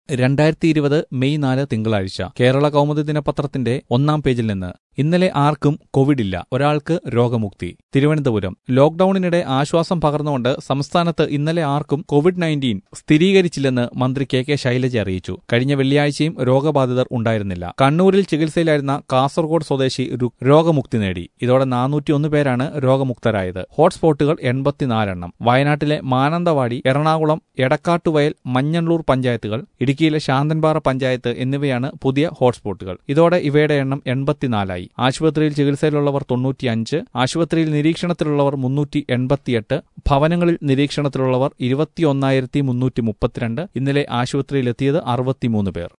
രണ്ടായിരത്തി ഇരുപത് മെയ് നാല് തിങ്കളാഴ്ച കേരള കൗമുദി ദിനപത്രത്തിന്റെ ഒന്നാം പേജിൽ നിന്ന് ഇന്നലെ ആർക്കും കോവിഡ് ഇല്ല ഒരാൾക്ക് രോഗമുക്തി തിരുവനന്തപുരം ലോക്ഡൌണിനിടെ ആശ്വാസം പകർന്നുകൊണ്ട് സംസ്ഥാനത്ത് ഇന്നലെ ആർക്കും കോവിഡ് നയൻറ്റീൻ സ്ഥിരീകരിച്ചില്ലെന്ന് മന്ത്രി കെ കെ ശൈലജ അറിയിച്ചു കഴിഞ്ഞ വെള്ളിയാഴ്ചയും രോഗബാധിതർ ഉണ്ടായിരുന്നില്ല കണ്ണൂരിൽ ചികിത്സയിലായിരുന്ന കാസർഗോഡ് സ്വദേശി രു- രോഗമുക്തി നേടി ഇതോടെ നാനൂറ്റിയൊന്ന് പേരാണ് രോഗമുക്തരായത് ഹോട്ട്സ്പോട്ടുകൾ എൺപത്തിനാലെണ്ണം വയനാട്ടിലെ മാനന്തവാടി എറണാകുളം എടക്കാട്ടുവയൽ മഞ്ഞള്ളൂർ പഞ്ചായത്തുകൾ ഇടുക്കിയിലെ ശാന്തൻപാറ പഞ്ചായത്ത് എന്നിവയാണ് പുതിയ ഹോട്ട്സ്പോട്ടുകൾ ഇതോടെ ഇവയുടെ എണ്ണം എൺപത്തിനാലായി ആശുപത്രിയിൽ ചികിത്സയിലുള്ളവർ തൊണ്ണൂറ്റിയഞ്ച് ആശുപത്രിയിൽ നിരീക്ഷണത്തിലുള്ളവർ മുന്നൂറ്റി എൺപത്തിയെട്ട് ഭവനങ്ങളിൽ നിരീക്ഷണത്തിലുള്ളവർ ഇരുപത്തിയൊന്നായിരത്തി മുന്നൂറ്റി മുപ്പത്തിരണ്ട് ഇന്നലെ ആശുപത്രിയിലെത്തിയത് അറുപത്തിമൂന്ന് പേർ